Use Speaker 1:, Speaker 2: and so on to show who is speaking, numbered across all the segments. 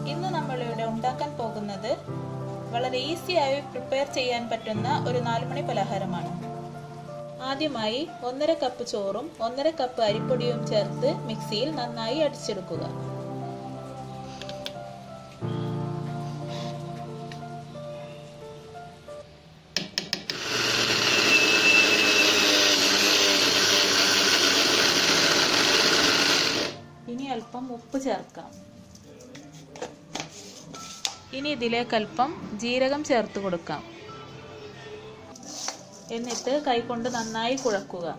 Speaker 1: ഇന്ന് നമ്മളിവിടെ ഉണ്ടാക്കാൻ പോകുന്നത് വളരെ ഈസിയായി പ്രിപ്പയർ ചെയ്യാൻ പറ്റുന്ന ഒരു നാലുമണി പലഹാരമാണ് ആദ്യമായി ഒന്നര കപ്പ് ചോറും ഒന്നര കപ്പ് അരിപ്പൊടിയും ചേർത്ത് മിക്സിയിൽ നന്നായി അടിച്ചെടുക്കുക ഇനി അല്പം ഉപ്പ് ചേർക്കാം ഇനി ഇതിലേക്ക് അല്പം ജീരകം ചേർത്ത് കൊടുക്കാം എന്നിട്ട് കൈകൊണ്ട് നന്നായി കുഴക്കുക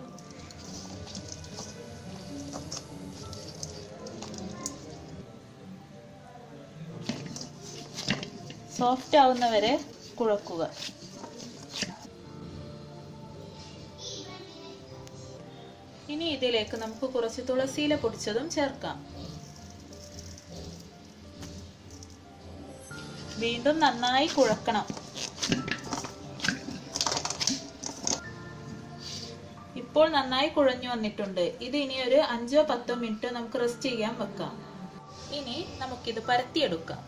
Speaker 1: സോഫ്റ്റ് ആവുന്നവരെ കുഴക്കുക ഇനി ഇതിലേക്ക് നമുക്ക് കുറച്ച് തുളസിയില പൊടിച്ചതും ചേർക്കാം വീണ്ടും നന്നായി കുഴക്കണം ഇപ്പോൾ നന്നായി കുഴഞ്ഞു വന്നിട്ടുണ്ട് ഇത് ഇനി ഒരു അഞ്ചോ പത്തോ മിനിറ്റ് നമുക്ക് റെസ്റ്റ് ചെയ്യാൻ വെക്കാം ഇനി നമുക്കിത് പരത്തിയെടുക്കാം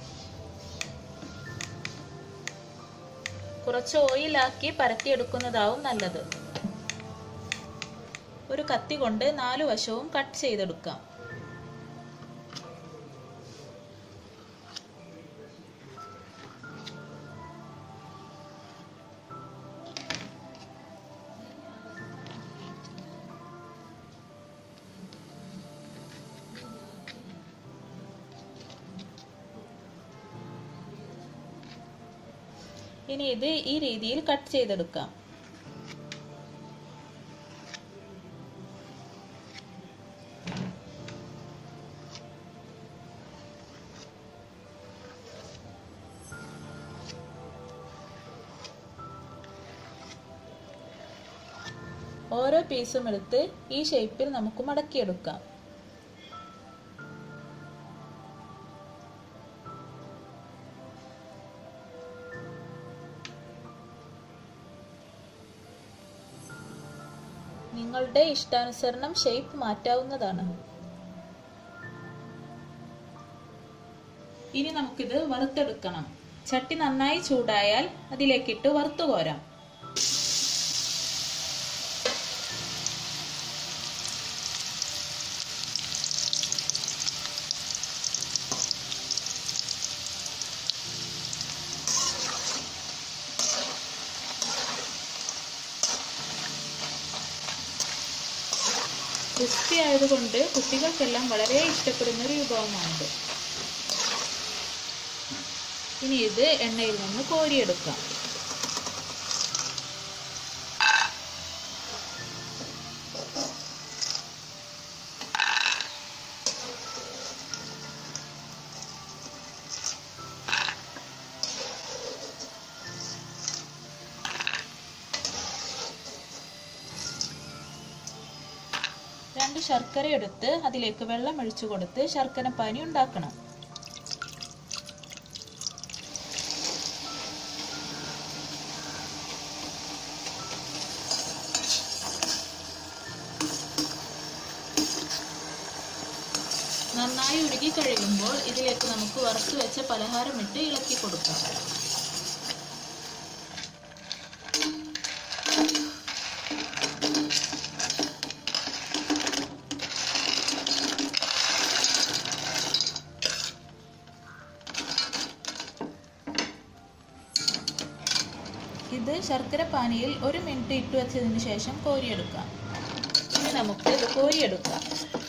Speaker 1: കുറച്ച് ഓയിലാക്കി പരത്തിയെടുക്കുന്നതാവും നല്ലത് ഒരു കത്തി കൊണ്ട് നാലു വശവും കട്ട് ചെയ്തെടുക്കാം ഇനി ഇത് ഈ രീതിയിൽ കട്ട് ചെയ്തെടുക്കാം ഓരോ പീസും എടുത്ത് ഈ ഷേപ്പിൽ നമുക്ക് മടക്കിയെടുക്കാം നിങ്ങളുടെ ഇഷ്ടാനുസരണം ഷേപ്പ് മാറ്റാവുന്നതാണ് ഇനി നമുക്കിത് വറുത്തെടുക്കണം ചട്ടി നന്നായി ചൂടായാൽ അതിലേക്കിട്ട് വറുത്തു കോരാം ക്രിസ്പി ആയതുകൊണ്ട് കുട്ടികൾക്കെല്ലാം വളരെ ഇഷ്ടപ്പെടുന്ന ഒരു വിഭവമാണിത് ഇനി ഇത് എണ്ണയിൽ നിന്ന് കോരിയെടുക്കാം രണ്ട് ശർക്കര എടുത്ത് അതിലേക്ക് വെള്ളം ഒഴിച്ചു കൊടുത്ത് ശർക്കര പാനി ഉണ്ടാക്കണം നന്നായി ഉരുകി കഴിയുമ്പോൾ ഇതിലേക്ക് നമുക്ക് വറുത്തു വെച്ച പലഹാരം ഇട്ട് ഇളക്കി കൊടുക്കാം ഇത് ശർക്കര പാനിയിൽ ഒരു മിനിറ്റ് ഇട്ട് വെച്ചതിന് ശേഷം കോരിയെടുക്കാം ഇനി നമുക്ക് ഇത് കോരിയെടുക്കാം